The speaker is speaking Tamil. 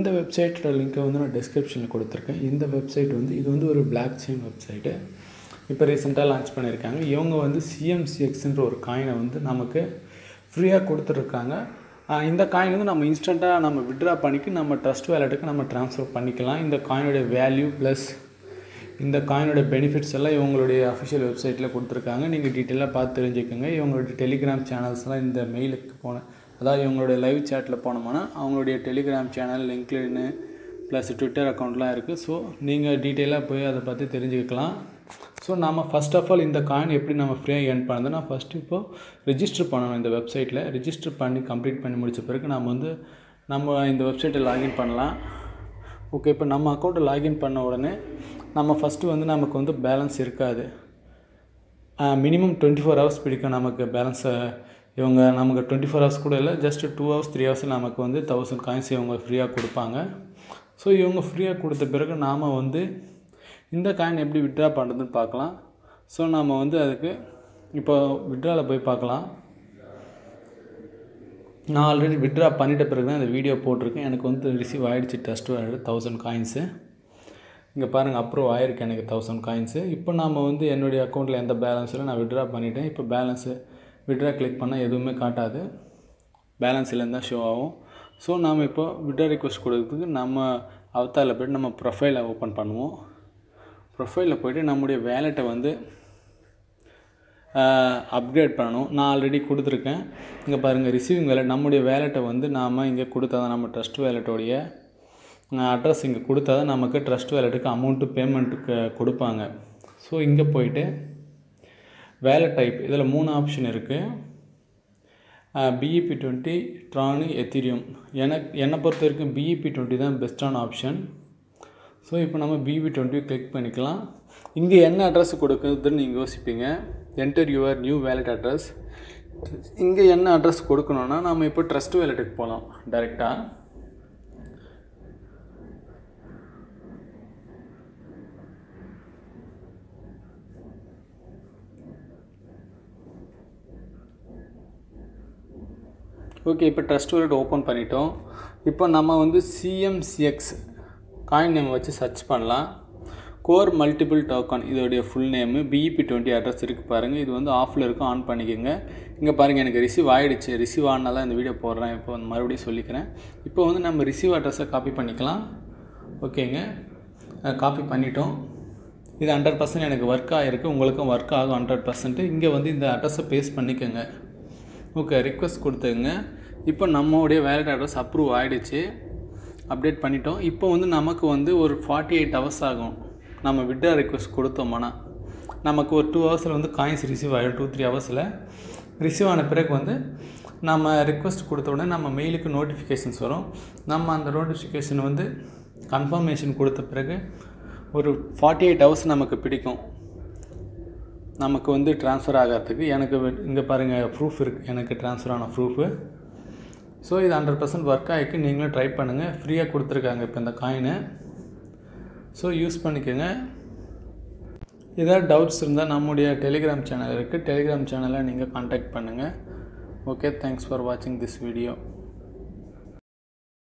இந்த வெப்சைட்டோட லிங்க்கை வந்து நான் டிஸ்கிரிப்ஷனில் கொடுத்துருக்கேன் இந்த வெப்சைட் வந்து இது வந்து ஒரு பிளாக் செயின் வெப்சைட்டு இப்போ ரீசெண்டாக லான்ச் பண்ணியிருக்காங்க இவங்க வந்து சிஎம்சிஎக்ஸ்ன்ற ஒரு காயினை வந்து நமக்கு ஃப்ரீயாக கொடுத்துட்ருக்காங்க ஆஹ் இந்த காயின் வந்து நம்ம இன்ஸ்டண்ட்டாக நம்ம விட்ரா பண்ணிக்கு நம்ம ட்ரஸ்ட் வேலெட்டுக்கு நம்ம ட்ரான்ஸ்ஃபர் பண்ணிக்கலாம் இந்த காயினுடைய வேல்யூ ப்ளஸ் இந்த காயினோட பெனிஃபிட்ஸ் எல்லாம் இவங்களுடைய அஃபிஷியல் வெப்சைட்டில் கொடுத்துருக்காங்க நீங்கள் டீட்டெயிலாக பார்த்து தெரிஞ்சுக்கோங்க இவங்களுடைய டெலிகிராம் சேனல்ஸ்லாம் இந்த மெயிலுக்கு போன அதாவது இவங்களுடைய லைவ் சேட்டில் போனோம்னா அவங்களுடைய டெலிகிராம் சேனல் லிங்க்லின்னு ப்ளஸ் ட்விட்டர் அக்கௌண்ட்லாம் இருக்குது ஸோ நீங்கள் டீட்டெயிலாக போய் அதை பற்றி தெரிஞ்சுக்கலாம் ஸோ நம்ம ஃபஸ்ட் ஆஃப் ஆல் இந்த காயின் எப்படி நம்ம ஃப்ரீயாக ஏர்ன் பண்ணுறதுனா ஃபஸ்ட்டு இப்போது ரிஜிஸ்டர் பண்ணணும் இந்த வெப்சைட்டில் ரிஜிஸ்டர் பண்ணி கம்ப்ளீட் பண்ணி முடிச்ச பிறகு நம்ம வந்து நம்ம இந்த வெப்சைட்டை லாகின் பண்ணலாம் ஓகே இப்போ நம்ம அக்கௌண்ட்டை லாகின் பண்ண உடனே நம்ம ஃபஸ்ட்டு வந்து நமக்கு வந்து பேலன்ஸ் இருக்காது மினிமம் டுவெண்ட்டி ஃபோர் ஹவர்ஸ் பிடிக்கும் நமக்கு பேலன்ஸை இவங்க நமக்கு டுவெண்ட்டி ஃபோர் ஹவர்ஸ் கூட இல்லை just two hours three hours நமக்கு வந்து தௌசண்ட் காயின்ஸ் இவங்க ஃப்ரீயாக கொடுப்பாங்க ஸோ இவங்க ஃப்ரீயாக கொடுத்த பிறகு நாம் வந்து இந்த காயின் எப்படி விட்ரா பண்ணுறதுன்னு பார்க்கலாம் ஸோ நாம் வந்து அதுக்கு இப்போ விட்ராவில் போய் பார்க்கலாம் நான் ஆல்ரெடி விட்ரா பண்ணிட்ட பிறகு தான் இந்த வீடியோ போட்டிருக்கேன் எனக்கு வந்து ரிசீவ் ஆகிடுச்சு டெஸ்ட் தௌசண்ட் காயின்ஸு இங்கே பாருங்கள் அப்ரூவ் ஆயிருக்கு எனக்கு தௌசண்ட் காயின்ஸு இப்போ நாம் வந்து என்னுடைய அக்கௌண்ட்டில் எந்த பேலன்ஸில் நான் விட்ரா பண்ணிட்டேன் இப்போ பேலன்ஸு விட்ரா கிளிக் பண்ணால் எதுவுமே காட்டாது பேலன்ஸ் இல்லைன்னு தான் ஷோ ஆகும் ஸோ நாம் இப்போ விட்ரா ரிக்வஸ்ட் கொடுக்கறதுக்கு நம்ம அவத்தாரில் போய்ட்டு நம்ம ப்ரொஃபைலை ஓப்பன் பண்ணுவோம் ப்ரொஃபைலில் போய்ட்டு நம்முடைய வேலெட்டை வந்து அப்கிரேட் பண்ணணும் நான் ஆல்ரெடி கொடுத்துருக்கேன் இங்கே பாருங்கள் ரிசீவிங் வேலெட் நம்முடைய வேலெட்டை வந்து நாம் இங்கே கொடுத்தா தான் நம்ம ட்ரஸ்ட் வேலெட்டோடைய அட்ரஸ் இங்கே கொடுத்தா தான் நமக்கு ட்ரஸ்ட் வேலெட்டுக்கு அமௌண்ட்டு பேமெண்ட்டுக்கு கொடுப்பாங்க ஸோ இங்கே போயிட்டு வேலெட் டைப் இதில் மூணு ஆப்ஷன் இருக்குது பிஇபி டுவெண்ட்டி ட்ரானு எத்திரியம் எனக்கு என்னை பொறுத்த வரைக்கும் பிஇபி டுவெண்ட்டி தான் பெஸ்ட்டான ஆப்ஷன் ஸோ இப்போ நம்ம பிபி டுவெண்ட்டி கிளிக் பண்ணிக்கலாம் இங்கே என்ன அட்ரஸ் கொடுக்குறதுன்னு நீங்கள் யோசிப்பீங்க enter your new wallet address இங்கே என்ன அட்ரஸ் கொடுக்கணுன்னா நம்ம இப்போ ட்ரஸ்ட் வேலெட்டுக்கு போகலாம் டைரெக்டாக ஓகே இப்போ ட்ரஸ்ட் வேலெட் ஓப்பன் பண்ணிட்டோம் இப்போ நம்ம வந்து சிஎம்சிஎக்ஸ் காயின் நேம் வச்சு சர்ச் பண்ணலாம் கோர் மல்டிபிள் டோக்கன் இதோடைய full name BEP twenty address இருக்குது பாருங்கள் இது வந்து ஆஃபில் இருக்கும் ஆன் பண்ணிக்கோங்க இங்கே பாருங்கள் எனக்கு ரிசீவ் ஆகிடுச்சு ரிசீவ் ஆனால் தான் இந்த வீடியோ போடுறேன் இப்போ வந்து மறுபடியும் சொல்லிக்கிறேன் இப்போ வந்து நம்ம ரிசீவ் அட்ரஸை காப்பி பண்ணிக்கலாம் ஓகேங்க காப்பி பண்ணிட்டோம் இது ஹண்ட்ரட் பர்சன்ட் எனக்கு ஒர்க் ஆகிருக்கு உங்களுக்கும் ஒர்க் ஆகும் ஹண்ட்ரட் பர்சன்ட்டு இங்கே வந்து இந்த அட்ரஸை பேஸ்ட் பண்ணிக்கோங்க ஓகே ரிக்வஸ்ட் கொடுத்துங்க இப்போ நம்மளுடைய வேலட் அட்ரஸ் அப்ரூவ் ஆகிடுச்சு அப்டேட் பண்ணிட்டோம் இப்போ வந்து நமக்கு வந்து ஒரு ஃபார்ட்டி எயிட் ஹவர்ஸ் ஆகும் நம்ம விட்ரா ரிக்வஸ்ட் கொடுத்தோம்னா நமக்கு ஒரு டூ ஹவர்ஸில் வந்து காயின்ஸ் ரிசீவ் ஆகிடும் டூ த்ரீ ஹவர்ஸில் ரிசீவ் ஆன பிறகு வந்து நம்ம ரிக்வஸ்ட் கொடுத்த உடனே நம்ம மெயிலுக்கு நோட்டிஃபிகேஷன்ஸ் வரும் நம்ம அந்த நோட்டிஃபிகேஷன் வந்து கன்ஃபர்மேஷன் கொடுத்த பிறகு ஒரு ஃபார்ட்டி எயிட் ஹவர்ஸ் நமக்கு பிடிக்கும் நமக்கு வந்து ட்ரான்ஸ்ஃபர் ஆகிறதுக்கு எனக்கு இங்கே பாருங்கள் ப்ரூஃப் இருக்குது எனக்கு ட்ரான்ஸ்ஃபர் ஆன ப்ரூஃபு ஸோ இது ஹண்ட்ரட் பர்சன்ட் ஒர்க் ஆகிருக்கு நீங்களும் ட்ரை பண்ணுங்கள் ஃப்ரீயாக கொடுத்துருக்காங்க இப்போ இந்த காயினை ஸோ யூஸ் பண்ணிக்கோங்க ஏதாவது டவுட்ஸ் இருந்தால் நம்முடைய டெலிகிராம் சேனல் இருக்குது டெலிகிராம் சேனலை நீங்கள் காண்டாக்ட் பண்ணுங்கள் ஓகே தேங்க்ஸ் ஃபார் வாட்சிங் திஸ் வீடியோ